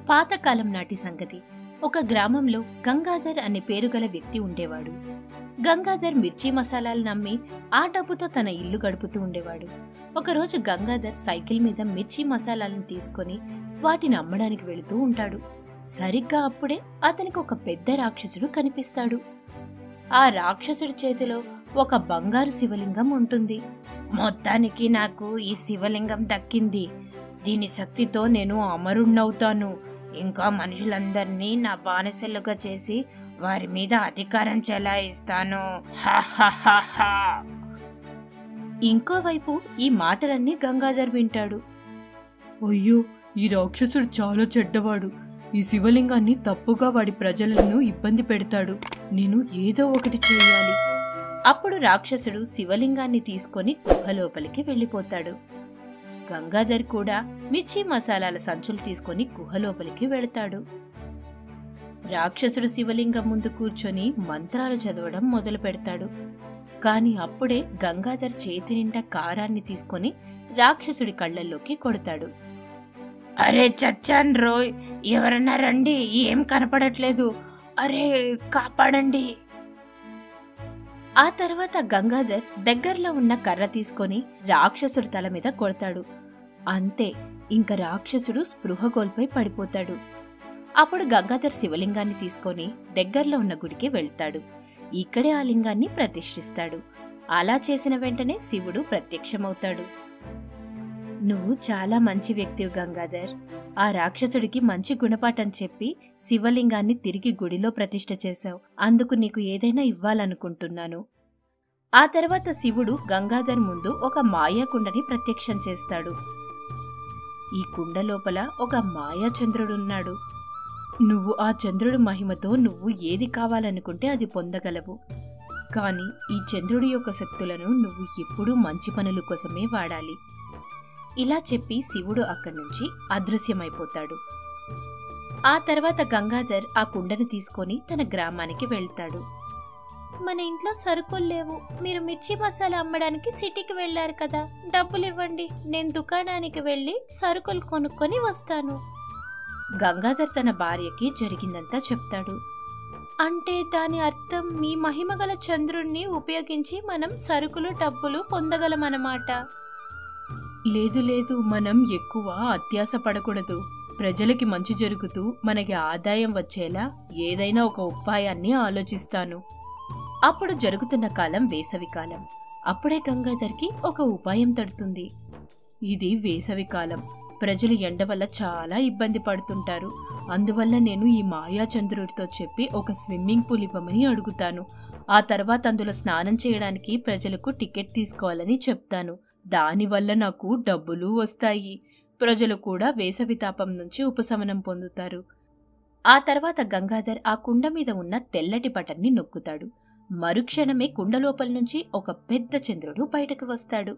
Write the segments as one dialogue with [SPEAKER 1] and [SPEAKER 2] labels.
[SPEAKER 1] పాతకాలం నాటి సంగతి ఒక గ్రామంలో గంగాధర్ అనే పేరుగల వ్యక్తి ఉండేవాడు గంగాధర్ మిర్చి మసాలాలు నమ్మి ఆ డబ్బుతో తన ఇల్లు గడుపుతూ ఉండేవాడు ఒకరోజు గంగాధర్ సైకిల్ మీద మిర్చి మసాలాలను తీసుకొని వాటిని అమ్మడానికి వెళుతూ ఉంటాడు సరిగ్గా అప్పుడే అతనికి ఒక పెద్ద రాక్షసుడు కనిపిస్తాడు ఆ రాక్షసుడి చేతిలో ఒక బంగారు శివలింగం ఉంటుంది మొత్తానికి నాకు ఈ శివలింగం దక్కింది దీని శక్తితో నేను అమరుణ్ణవుతాను ఇంకా మనుషులందరినీ నా బానిసలుగా చేసి వారి మీద అధికారం చెలాయిస్తాను హాహాహాహా. ఇంకోవైపు ఈ మాటలన్నీ గంగాధర్ వింటాడు
[SPEAKER 2] అయ్యో ఈ రాక్షసుడు చాలా చెడ్డవాడు ఈ శివలింగాన్ని తప్పుగా వాడి ప్రజలను ఇబ్బంది పెడతాడు నేను ఏదో ఒకటి చేయాలి
[SPEAKER 1] అప్పుడు రాక్షసుడు శివలింగాన్ని తీసుకొని గుహ లోపలికి వెళ్ళిపోతాడు గంగాధర్ కూడా మిర్చి మసాలాల సంచులు తీసుకొని గుహ లోపలికి వెళతాడు రాక్షసుడు శివలింగం ముందు కూర్చొని మంత్రాలు చదవడం మొదలు పెడతాడు కాని అప్పుడే గంగాధర్ చేతి నిండా కారాన్ని తీసుకొని రాక్షసుడి కళ్ళల్లోకి కొడతాడు అరే చచ్చాన్ రోయ్ ఎవరన్నా రండి ఏం కనపడట్లేదు అరే కాపాడండి ఆ తర్వాత గంగాధర్ దగ్గరలో ఉన్న కర్ర తీసుకొని రాక్షసుడి తల మీద కొడతాడు అంతే ఇంక రాక్షసుడు స్పృహ కోల్పోయి పడిపోతాడు అప్పుడు గంగాధర్ శివలింగాన్ని తీసుకొని దగ్గరలో ఉన్న గుడికి వెళ్తాడు ఇక్కడే ఆ లింగాన్ని ప్రతిష్ఠిస్తాడు అలా చేసిన వెంటనే శివుడు ప్రత్యక్షమవుతాడు నువ్వు చాలా మంచి వ్యక్తివి గంగాధర్ ఆ రాక్షసుడికి మంచి గుణపాఠం చెప్పి శివలింగాన్ని తిరిగి గుడిలో ప్రతిష్ఠ చేశావు అందుకు నీకు ఏదైనా ఇవ్వాలనుకుంటున్నాను ఆ తర్వాత శివుడు గంగాధర్ ముందు ఒక మాయా కుండని ప్రత్యక్షం చేస్తాడు ఈ కుండ లోపల ఒక మాయా చంద్రుడున్నాడు నువ్వు ఆ చంద్రుడి మహిమతో నువ్వు ఏది కావాలనుకుంటే అది పొందగలవు కాని ఈ చంద్రుడి యొక్క శక్తులను నువ్వు ఎప్పుడూ మంచి పనుల కోసమే వాడాలి ఇలా చెప్పి శివుడు అక్కడి నుంచి అదృశ్యమైపోతాడు ఆ తర్వాత గంగాధర్ ఆ కుండను తీసుకొని తన గ్రామానికి వెళ్తాడు మన ఇంట్లో సరుకులు లేవు మీరు మిర్చి మసాలా అమ్మడానికి సిటీకి వెళ్ళారు కదా డబ్బులు ఇవ్వండి నేను దుకాణానికి వెళ్ళి సరుకులు కొనుక్కొని వస్తాను గంగాధర్ తన భార్యకి జరిగిందంతా చెప్తాడు అంటే దాని అర్థం మీ మహిమగల చంద్రుణ్ణి ఉపయోగించి మనం సరుకులు డబ్బులు పొందగలమన్నమాట
[SPEAKER 2] లేదు లేదు మనం ఎక్కువ అత్యాస పడకూడదు ప్రజలకి మంచి జరుగుతూ మనకి ఆదాయం వచ్చేలా ఏదైనా ఒక ఉపాయాన్ని ఆలోచిస్తాను
[SPEAKER 1] అప్పుడు జరుగుతున్న కాలం వేసవి కాలం అప్పుడే గంగాధర్కి ఒక ఉపాయం తడుతుంది
[SPEAKER 2] ఇది వేసవి కాలం ప్రజలు ఎండ వల్ల చాలా ఇబ్బంది పడుతుంటారు అందువల్ల నేను ఈ మాయాచంద్రుడితో చెప్పి ఒక స్విమ్మింగ్ పూల్ ఇవ్వమని అడుగుతాను ఆ తర్వాత అందులో స్నానం చేయడానికి ప్రజలకు టికెట్ తీసుకోవాలని చెప్తాను దానివల్ల నాకు డబ్బులు వస్తాయి ప్రజలు కూడా వేసవి తాపం నుంచి ఉపశమనం పొందుతారు
[SPEAKER 1] ఆ తర్వాత గంగాధర్ ఆ కుండ మీద ఉన్న తెల్లటి బటన్ని నొక్కుతాడు మరుక్షణమే కుండ లోపల నుంచి ఒక పెద్ద చంద్రుడు బయటకు వస్తాడు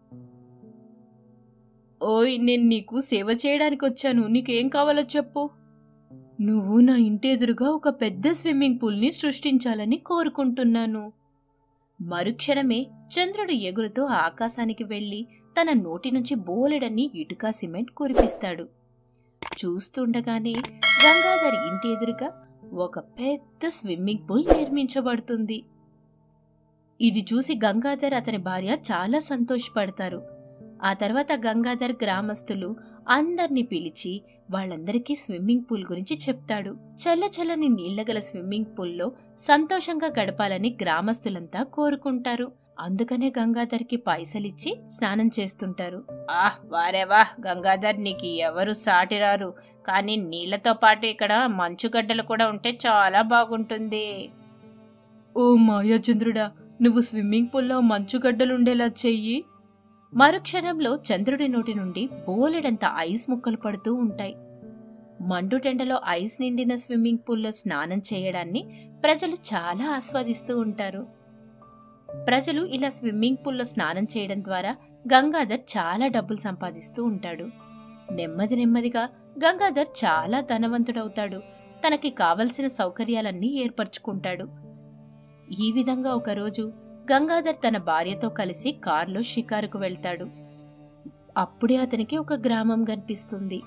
[SPEAKER 2] ఓయ్ నేను నీకు సేవ చేయడానికి వచ్చాను నీకేం కావాలో చెప్పు నువ్వు నా ఇంటి ఎదురుగా ఒక పెద్ద స్విమ్మింగ్ పూల్ని సృష్టించాలని కోరుకుంటున్నాను
[SPEAKER 1] మరుక్షణమే చంద్రుడు ఎగురుతూ ఆకాశానికి వెళ్లి తన నోటి నుంచి బోలెడన్ని ఇటుక సిమెంట్ కురిపిస్తాడు చూస్తుండగానే గంగాధర్ ఇంటి ఎదురుగా ఒక పెద్ద స్విమ్మింగ్ పూల్ నిర్మించబడుతుంది ఇది చూసి గంగాధర్ అతని భార్య చాలా సంతోషపడతారు ఆ తర్వాత గంగాధర్ గ్రామస్తులు అందర్నీ పిలిచి వాళ్ళందరికీ స్విమ్మింగ్ పూల్ గురించి చెప్తాడు చల్ల చల్లని నీళ్లగల స్విమ్మింగ్ పూల్లో సంతోషంగా గడపాలని గ్రామస్తులంతా కోరుకుంటారు అందుకనే గంగాధర్కి పైసలిచ్చి స్నానం చేస్తుంటారు ఆహ్ వారే వాహ్ గంగాధర్ నీకు ఎవరు సాటిరారు కానీ నీళ్లతో పాటు ఇక్కడ మంచుగడ్డలు కూడా ఉంటే చాలా బాగుంటుంది
[SPEAKER 2] ఓ మాయాచంద్రుడా నువ్వు స్విమ్మింగ్ పూల్లో మంచుగడ్డలుండేలా చెయ్యి
[SPEAKER 1] మరుక్షణంలో చంద్రుడి నోటి నుండి బోలెడంత ఐస్ ముక్కలు పడుతూ ఉంటాయి మండుటెండలో ఐస్ నిండిన స్విమ్మింగ్ పూల్లో స్నానం చేయడాన్ని ప్రజలు చాలా ఆస్వాదిస్తూ ఉంటారు ప్రజలు ఇలా స్విమ్మింగ్ పూల్లో స్నానం చేయడం ద్వారా గంగాధర్ చాలా డబ్బులు సంపాదిస్తూ ఉంటాడు నెమ్మది నెమ్మదిగా గంగాధర్ చాలా ధనవంతుడవుతాడు తనకి కావలసిన సౌకర్యాలన్నీ ఏర్పరచుకుంటాడు ఈ విధంగా ఒకరోజు గంగాధర్ తన భార్యతో కలిసి కారులో షికారుకు వెళ్తాడు అప్పుడే అతనికి ఒక గ్రామం కనిపిస్తుంది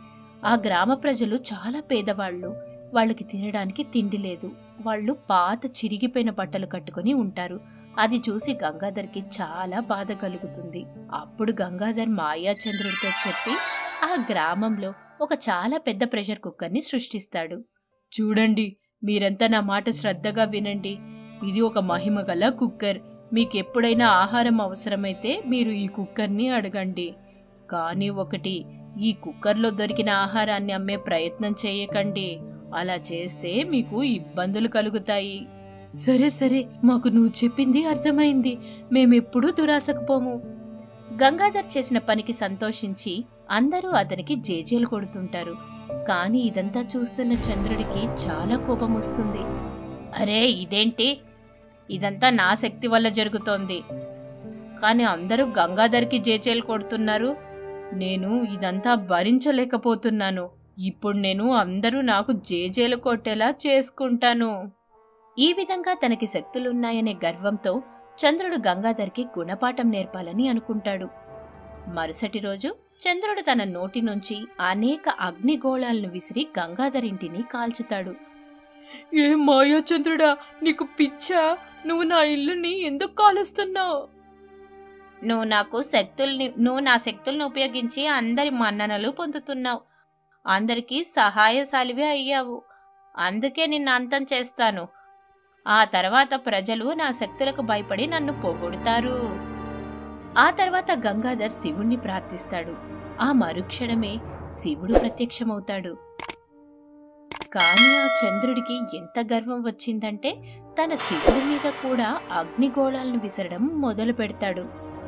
[SPEAKER 2] ఆ గ్రామ ప్రజలు చాలా పేదవాళ్ళు వాళ్ళకి తినడానికి తిండి లేదు వాళ్ళు పాత చిరిగిపోయిన బట్టలు కట్టుకొని ఉంటారు అది చూసి గంగాధర్కి చాలా బాధ కలుగుతుంది అప్పుడు గంగాధర్ మాయాచంద్రుడితో చెప్పి ఆ గ్రామంలో ఒక చాలా పెద్ద ప్రెషర్ కుక్కర్ని సృష్టిస్తాడు చూడండి మీరంతా నా మాట శ్రద్ధగా వినండి ఇది ఒక మహిమ గల కుక్కర్ మీకు ఎప్పుడైనా ఆహారం అవసరమైతే మీరు ఈ కుక్కర్ని అడగండి కానీ ఒకటి ఈ కుక్కర్లో దొరికిన ఆహారాన్ని అమ్మే ప్రయత్నం చేయకండి అలా చేస్తే మీకు ఇబ్బందులు కలుగుతాయి సరే సరే మాకు నువ్వు చెప్పింది అర్థమైంది మేమెప్పుడూ దురాశకు పోము గంగాధర్ చేసిన పనికి సంతోషించి అందరూ అతనికి జేజేలు కొడుతుంటారు కానీ ఇదంతా చూస్తున్న చంద్రుడికి చాలా కోపం వస్తుంది అరే ఇదేంటి ఇదంతా నా శక్తి వల్ల జరుగుతోంది కానీ అందరూ గంగాధర్కి జేజేలు కొడుతున్నారు నేను ఇదంతా భరించలేకపోతున్నాను ఇప్పుడు నేను అందరూ నాకు జేజేలు కొట్టేలా చేసుకుంటాను ఈ విధంగా తనకి శక్తులున్నాయనే గర్వంతో చంద్రుడు గంగాధర్కి గుణపాఠం నేర్పాలని అనుకుంటాడు మరుసటి రోజు చంద్రుడు తన నోటి నుంచి అనేక అగ్నిగోళాలను విసిరి గంగాధర్ ఇంటిని కాల్చుతాడు ఏ మాయా చంద్రుడా నీకు పిచ్చా నువ్వు నా ఇల్లుని ఎందుకు కాలుస్తున్నావు
[SPEAKER 1] నువ్వు నాకు శక్తుల్ని నువ్వు నా శక్తుల్ని ఉపయోగించి అందరి మన్ననలు పొందుతున్నావు అందరికీ సహాయశాలివి అయ్యావు అందుకే నిన్ను అంతం చేస్తాను ఆ తర్వాత ప్రజలు నా శక్తులకు భయపడి నన్ను పొగుడుతారు ఆ తర్వాత గంగాధర్ శివుణ్ణి ప్రార్థిస్తాడు ఆ మరుక్షణమే శివుడు ప్రత్యక్షమవుతాడు కానీ ఆ చంద్రుడికి ఎంత గర్వం వచ్చిందంటే తన శివుడి మీద కూడా అగ్నిగోళాలను విసరడం మొదలు పెడతాడు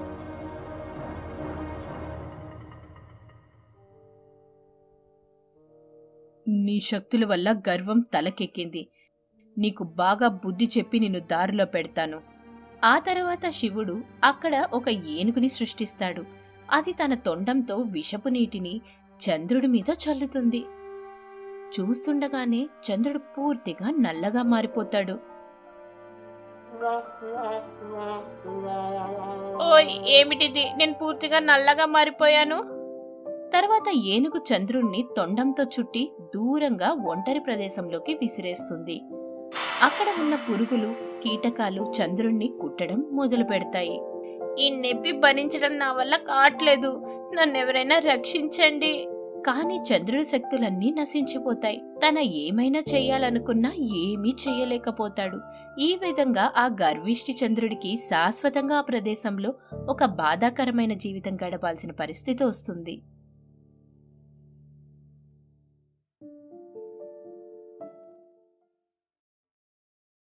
[SPEAKER 2] నీ శక్తుల వల్ల గర్వం తలకెక్కింది నీకు బాగా బుద్ధి చెప్పి నిన్ను దారిలో పెడతాను
[SPEAKER 1] ఆ తర్వాత శివుడు అక్కడ ఒక ఏనుగుని సృష్టిస్తాడు అది తన తొండంతో విషపు నీటిని చంద్రుడి మీద చల్లుతుంది చూస్తుండగానే చంద్రుడు పూర్తిగా నల్లగా మారిపోతాడు ఓయ్ ఏమిటిది నేను పూర్తిగా నల్లగా మారిపోయాను తర్వాత ఏనుగు చంద్రుణ్ణి తొండంతో చుట్టి దూరంగా ఒంటరి ప్రదేశంలోకి విసిరేస్తుంది అక్కడ ఉన్న పురుగులు కీటకాలు చంద్రుణ్ణి కుట్టడం మొదలు పెడతాయి ఈ నొప్పి భరించడం నా వల్ల కావట్లేదు నన్నెవరైనా రక్షించండి కానీ చంద్రుడి శక్తులన్నీ నశించిపోతాయి తన ఏమైనా చెయ్యాలనుకున్నా ఏమీ చెయ్యలేకపోతాడు ఈ విధంగా ఆ గర్విష్టి చంద్రుడికి శాశ్వతంగా ఆ ప్రదేశంలో ఒక బాధాకరమైన జీవితం గడపాల్సిన పరిస్థితి వస్తుంది